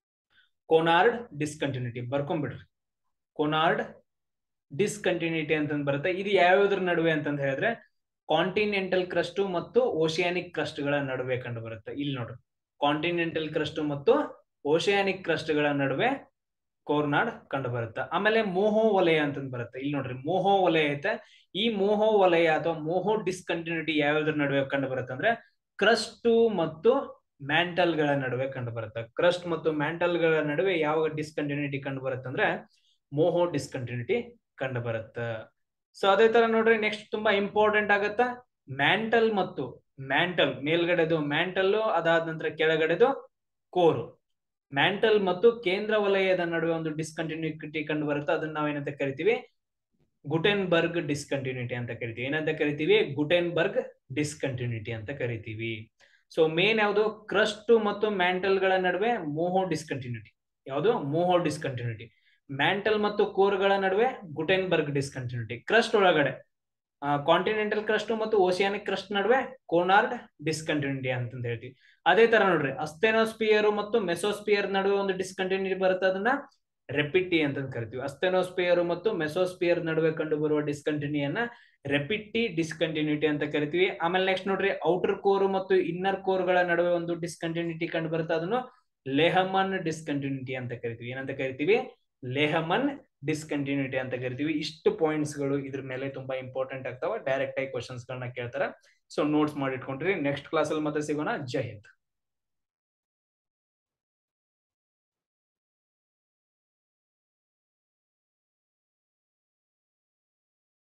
ಕೋನಾರ್ಡ್ ಡಿಸ್ಕಂಟಿನ್ಯೂಟಿ ಬರ್ಕೊಂಡ್ಬಿಡ್ರಿ ಕೋನಾರ್ಡ್ ಡಿಸ್ಕಂಟಿನ್ಯೂಟಿ ಅಂತಂದ್ ಬರುತ್ತೆ ಇದು ಯಾವ್ಯಾವ್ದ್ರ ನಡುವೆ ಅಂತಂದ್ ಹೇಳಿದ್ರೆ ಕಾಂಟಿನೆಂಟಲ್ ಕ್ರಸ್ಟ್ ಮತ್ತು ಓಷಿಯಾನಿಕ್ ಕ್ರಸ್ಟ್ ಗಳ ನಡುವೆ ಕಂಡು ಬರುತ್ತೆ ಇಲ್ಲಿ ನೋಡ್ರಿ ಕಾಂಟಿನೆಂಟಲ್ ಕ್ರಸ್ಟ್ ಮತ್ತು ಓಷಿಯಾನಿಕ್ ಕ್ರಸ್ಟ್ ಗಳ ನಡುವೆ ಕೋರ್ನಾಡ್ ಕಂಡು ಬರುತ್ತೆ ಆಮೇಲೆ ಮೋಹೋ ವಲಯ ಅಂತಂದ್ ಬರುತ್ತೆ ಇಲ್ಲಿ ನೋಡ್ರಿ ಮೋಹೋ ವಲಯ ಐತೆ ಈ ಮೋಹೋ ವಲಯ ಅಥವಾ ಮೋಹೋ ಡಿಸ್ಕಂಟಿನ್ಯೂಟಿ ಯಾವ್ಯಾವ್ದ್ರ ನಡುವೆ ಕಂಡು ಬರುತ್ತೆ ಅಂದ್ರೆ ಕ್ರಸ್ಟ್ ಮತ್ತು ಮ್ಯಾಂಟಲ್ ಗಳ ನಡುವೆ ಕಂಡು ಬರುತ್ತೆ ಕ್ರಸ್ಟ್ ಮತ್ತು ಮ್ಯಾಂಟಲ್ ಗಳ ನಡುವೆ ಯಾವ ಡಿಸ್ಕಂಟಿನ್ಯೂಟಿ ಕಂಡು ಬರುತ್ತೆ ಅಂದ್ರೆ ಮೋಹೋ ಡಿಸ್ಕಂಟಿನ್ಯೂಟಿ ಕಂಡು ಬರುತ್ತೆ ಸೊ ಅದೇ ತರ ನೋಡ್ರಿ ನೆಕ್ಸ್ಟ್ ತುಂಬಾ ಇಂಪಾರ್ಟೆಂಟ್ ಆಗತ್ತ ಮ್ಯಾಂಟಲ್ ಮತ್ತು ಮ್ಯಾಂಟಲ್ ಮೇಲ್ಗಡೆದು ಮ್ಯಾಂಟಲ್ ಅದಾದ ನಂತರ ಕೆಳಗಡೆದು ಕೋರು ಮ್ಯಾಂಟಲ್ ಮತ್ತು ಕೇಂದ್ರ ವಲಯದ ನಡುವೆ ಒಂದು ಡಿಸ್ಕಂಟಿನ್ಯೂಟಿ ಕಂಡು ಬರುತ್ತೆ ಅದನ್ನ ನಾವೇನಂತ ಕರಿತೀವಿ ಗುಟೆನ್ಬರ್ಗ್ ಡಿಸ್ಕಂಟಿನ್ಯೂಟಿ ಅಂತ ಕರಿತೀವಿ ಏನಂತ ಕರಿತೀವಿ ಗುಟೆನ್ಬರ್ಗ್ ಡಿಸ್ಕಂಟಿನ್ಯೂಟಿ ಅಂತ ಕರಿತೀವಿ ಸೊ ಮೇನ್ ಯಾವುದು ಕ್ರಸ್ಟ್ ಮತ್ತು ಮ್ಯಾಂಟಲ್ ಗಳ ನಡುವೆ ಮೋಹೋ ಡಿಸ್ಕಂಟಿನ್ಯೂಟಿ ಯಾವುದು ಮೋಹೋ ಡಿಸ್ಕಂಟಿನ್ಯೂಟಿ ಮ್ಯಾಂಟಲ್ ಮತ್ತು ಕೋರ್ಗಳ ನಡುವೆ ಗುಟೆನ್ಬರ್ಗ್ ಡಿಸ್ಕಂಟಿನ್ಯೂಟಿ ಕ್ರಸ್ಟ್ ಒಳಗಡೆ ಕಾಂಟಿನೆಂಟಲ್ ಕ್ರಸ್ಟ್ ಮತ್ತು ಓಸಿಯಾನಿಕ್ ಕ್ರಸ್ಟ್ ನಡುವೆ ಕೋನಾರ್ಡ್ ಡಿಸ್ಕಂಟಿನ್ಯೂಟಿ ಅಂತ ಹೇಳ್ತೀವಿ ಅದೇ ತರ ನೋಡ್ರಿ ಅಸ್ತೆನೋಸ್ಪಿಯರ್ ಮತ್ತು ಮೆಸೋಸ್ಪಿಯರ್ ನಡುವೆ ಒಂದು ಡಿಸ್ಕಂಟಿನ್ಯೂಟಿ ಬರುತ್ತೆ ಅದನ್ನ ರೆಪಿಟಿ ಅಂತ ಕರಿತೀವಿ ಅಸ್ಟೆನೋಸ್ಪಿಯರ್ ಮತ್ತು ಮೆಸೋಸ್ಪಿಯರ್ ನಡುವೆ ಕಂಡು ಬರುವ ಡಿಸ್ಕಂಟಿನ್ಯೂಯನ್ನ ರೆಪಿಟಿ ಡಿಸ್ಕಂಟಿನ್ಯೂಟಿ ಅಂತ ಕರಿತೀವಿ ಆಮೇಲೆ ನೆಕ್ಸ್ಟ್ ನೋಡ್ರಿ ಔಟರ್ ಕೋರ್ ಮತ್ತು ಇನ್ನರ್ ಕೋರ್ ಗಳ ನಡುವೆ ಒಂದು ಡಿಸ್ಕಂಟಿನ್ಯೂಟಿ ಕಂಡು ಬರುತ್ತೆ ಅದನ್ನು ಲೆಹಮನ್ ಡಿಸ್ಕಂಟಿನ್ಯೂಟಿ ಅಂತ ಕರಿತೀವಿ ಏನಂತ ಕರಿತೀವಿ ಲೆಹಮನ್ ಡಿಸ್ಕಂಟಿನ್ಯೂಟಿ ಅಂತ ಕರಿತೀವಿ ಇಷ್ಟು ಪಾಯಿಂಟ್ಸ್ ಗಳು ಇದ್ರ ಮೇಲೆ ತುಂಬಾ ಇಂಪಾರ್ಟೆಂಟ್ ಆಗ್ತಾವ ಡೈರೆಕ್ಟ್ ಆಗಿ ಕ್ವಶನ್ಸ್ ಗಳನ್ನ ಕೇಳ್ತಾರ ಸೊ ನೋಟ್ಸ್ ಮಾಡಿಟ್ಕೊಂಡ್ರಿ ನೆಕ್ಸ್ಟ್ ಕ್ಲಾಸ್ ಅಲ್ಲಿ ಮತ್ತೆ ಸಿಗೋಣ ಜೈ ಹಿಂದ್